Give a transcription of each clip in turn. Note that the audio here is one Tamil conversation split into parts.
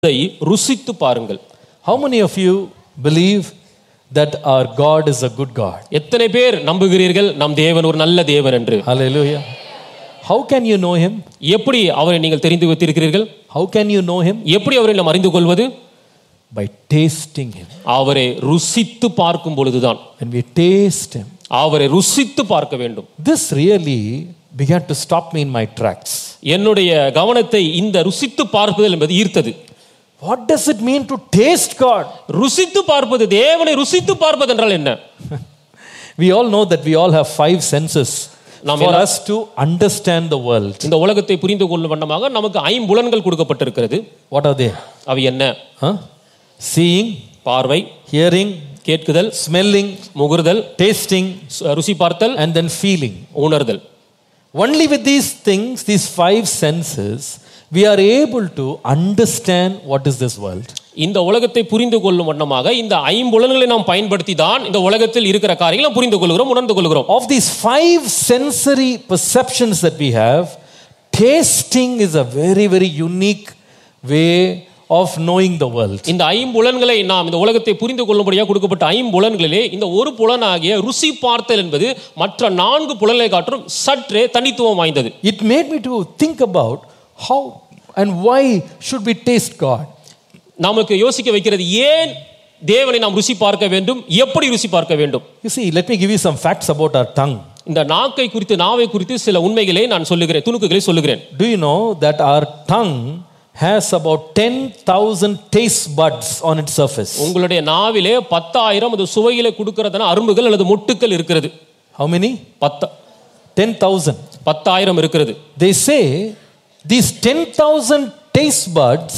இதை ருசித்து பாருங்கள் How many of you believe that our God is a good God? எத்தனை பேர் நம்புகிறீர்கள் நம் தேவன் ஒரு நல்ல தேவன் என்று Hallelujah. How can you know Him? எப்படி அவரை நீங்கள் தெரிந்து வைத்திருக்கிறீர்கள் How can you know Him? எப்படி அவரை நாம் அறிந்து கொள்வது By tasting Him. அவரை ருசித்து பார்க்கும் பொழுதுதான் When we taste Him, அவரை ருசித்து பார்க்க வேண்டும் this really began to stop me in my tracks. என்னுடைய கவனத்தை இந்த ருசித்து பார்ப்பது என்பது ஈர்த்தது What does it mean to taste God? ருசித்து பார்ப்பது தேவனை ருசித்து பார்ப்பது என்றால் என்ன We all know that we all have five senses நாம் for us to understand the world. இந்த உலகத்தை புரிந்து கொள்ளும் வண்ணமாக நமக்கு ஐம்புலன்கள் கொடுக்கப்பட்டிருக்கிறது What are they? அவை என்ன Huh? Seeing, பார்வை hearing, கேட்குதல் smelling, முகுறுதல் tasting, சு- ருசி பார்த்தல் and then feeling. உணர்தல் Only with these things, these five senses, we are able to understand what is this world. இந்த உலகத்தை புரிந்து கொள்ளும் வண்ணமாக இந்த ஐம்புலன்களை நாம் பயன்படுத்தி தான் இந்த உலகத்தில் இருக்கிற காரியங்களை நாம் புரிந்து கொள்கிறோம் உணர்ந்து கொள்கிறோம் Of these five sensory perceptions that we have, tasting is a very, very unique way of knowing the world. இந்த ஐம்புலன்களை நாம் இந்த உலகத்தை புரிந்து கொள்ளும்படியாக கொடுக்கப்பட்ட ஐம்புலன்களிலே இந்த ஒரு புலனாகிய ருசி பார்த்தல் என்பது மற்ற நான்கு புலன்களை காற்றும் சற்றே தனித்துவம் வாய்ந்தது It made me to think about how and why should we taste God? நமக்கு யோசிக்க வைக்கிறது ஏன் தேவனை நாம் ருசி பார்க்க வேண்டும் எப்படி ருசி பார்க்க வேண்டும் You see, let me give you some facts about our tongue. இந்த நாக்கை குறித்து நாவை குறித்து சில உண்மைகளை நான் சொல்லுகிறேன் துணுக்குகளை சொல்லுகிறேன் Do you know that our tongue has about 10,000 taste buds on its surface? உங்களுடைய நாவிலே பத்தாயிரம் அது சுவையில கொடுக்கறதான அரும்புகள் அல்லது மொட்டுக்கள் இருக்கிறது How many? பத்த 10,000. பத்தாயிரம் இருக்கிறது They say these 10,000 taste buds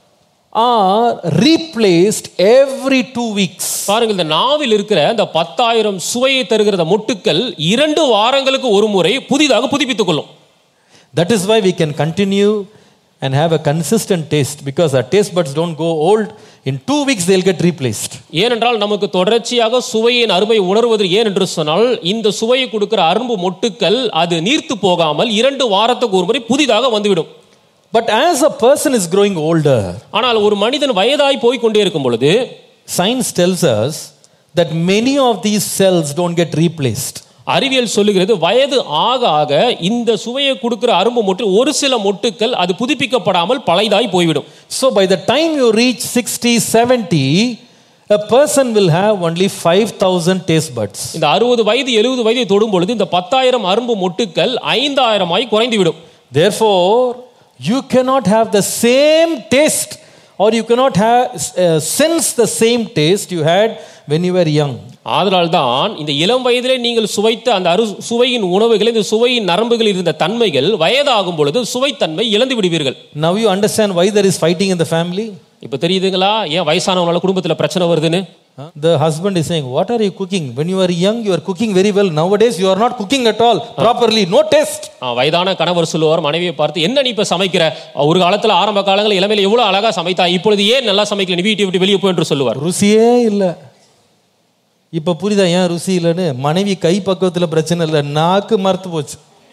are replaced every two weeks. பாருங்க இந்த நாவில் இருக்கிற அந்த பத்தாயிரம் சுவையை தருகிற அந்த மொட்டுக்கள் இரண்டு வாரங்களுக்கு ஒரு முறை புதிதாக புதுப்பித்துக் கொள்ளும் That is why we can continue and have a consistent taste because our taste buds don't go old. In two weeks, they'll get replaced. ஏனென்றால் நமக்கு தொடர்ச்சியாக சுவையின் அருமை உணர்வது ஏன் என்று சொன்னால் இந்த சுவையை கொடுக்கிற அரும்பு மொட்டுக்கள் அது நீர்த்து போகாமல் இரண்டு வாரத்துக்கு ஒரு முறை புதிதாக வந்துவிடும் But as a person is growing older, ஆனால் ஒரு மனிதன் வயதாய் போய் கொண்டே இருக்கும் பொழுது science tells us that many of these cells don't get replaced. அறிவியல் சொல்லுகிறது வயது ஆக ஆக இந்த சுவையை கொடுக்கிற அரும்பு மொட்டு ஒரு சில மொட்டுக்கள் அது புதுப்பிக்கப்படாமல் பழைதாய் போய்விடும் So by the time you reach 60, 70, a person will have only 5,000 taste buds. இந்த அறுபது வயது எழுபது வயதை தொடும் பொழுது இந்த பத்தாயிரம் அரும்பு மொட்டுக்கள் ஐந்தாயிரமாய் குறைந்துவிடும் Therefore, you cannot have the same taste or you cannot have uh, sense the same taste you had when you were young. ஆதலால் தான் இந்த இளம் வயதிலே நீங்கள் சுவைத்த அந்த அரு சுவையின் உணவுகள் இந்த சுவையின் நரம்புகளில் இருந்த தன்மைகள் வயதாகும் பொழுது சுவைத்தன்மை இழந்து விடுவீர்கள் Now you understand why there is fighting in the family? இப்போ தெரியுதுங்களா ஏன் வயசானவங்களால குடும்பத்தில் பிரச்சனை வருதுன்னு Huh? The husband is saying, What are you cooking? When you were young, you were cooking very well. Nowadays, you are not cooking at all properly. No taste. ஆ, வயதான கணவர் சொல்லுவார் மனைவியை பார்த்து என்ன நீ இப்போ சமைக்கிற ஒரு காலத்தில் ஆரம்ப காலங்களில் இளமையில் எவ்வளோ அழகாக சமைத்தா இப்பொழுது ஏன் நல்லா சமைக்கல நீ வீட்டை விட்டு வெளியே போய் என்று சொல்லுவார் ருசியே இல்லை இப்போ புரியுதா ஏன் ருசி இல்லைன்னு மனைவி கை பக்குவத்தில் பிரச்சனை இல்லை நாக்கு மறுத்து போச்சு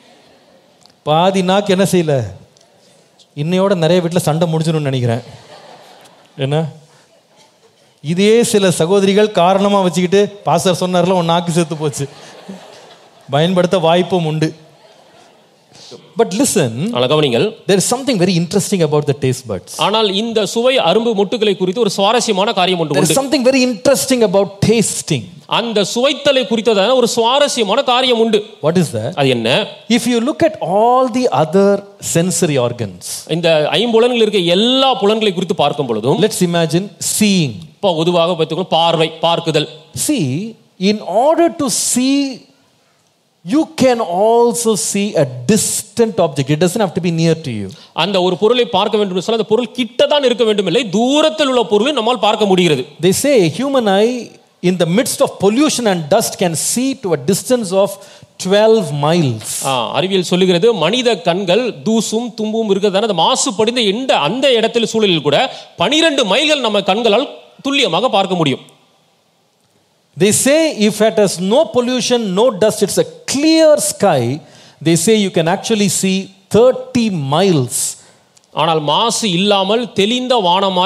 பாதி நாக்கு என்ன செய்யல இன்னையோட நிறைய வீட்டில் சண்டை முடிஞ்சிடும்னு நினைக்கிறேன் என்ன இதே சில சகோதரிகள் காரணமாக வச்சுக்கிட்டு பாஸ்டர் சொன்னார்ல உன் நாக்கு செத்து போச்சு பயன்படுத்த வாய்ப்பும் உண்டு பட் லிசன் ஆனால் கவனிங்கள் there is something very interesting about the taste buds ஆனால் இந்த சுவை அரும்பு முட்டுகளை குறித்து ஒரு சுவாரஸ்யமான காரியம் ஒன்று there is உண்டு something very interesting about tasting அந்த சுவைத்தலை குறித்ததான ஒரு சுவாரஸ்யமான காரியம் உண்டு what is that அது என்ன If you look at all the other sensory organs, இந்த ஐம்புலன்கள் இருக்க எல்லா புலன்களை குறித்து பார்க்கும் பொழுதும் let's imagine seeing. இப்போ பொதுவாக பார்த்துக்கணும் பார்வை பார்க்குதல் See, in order to see, you can also see a distant object. It doesn't have to be near to you. அந்த ஒரு பொருளை பார்க்க வேண்டும் என்று சொன்னால் அந்த பொருள் கிட்ட தான் இருக்க வேண்டும் இல்லை தூரத்தில் உள்ள பொருளை நம்மால் பார்க்க முடிகிறது They say a human eye, in the midst of pollution and dust, can see to a distance of 12 miles. ஆ, அறிவியல் சொல்லுகிறது மனித கண்கள் தூசும் தும்பும் இருக்கிறதான அந்த மாசுபடிந்த எந்த அந்த இடத்தில் சூழலில் கூட பனிரெண்டு மைல்கள் நம்ம கண்களால் துல்லியமாக பார்க்க முடியும் They say if it has no pollution, no dust, it's a clear sky, they say you can actually see 30 miles ஆனால் மாசு இல்லாமல் தெளிந்த வானமாய்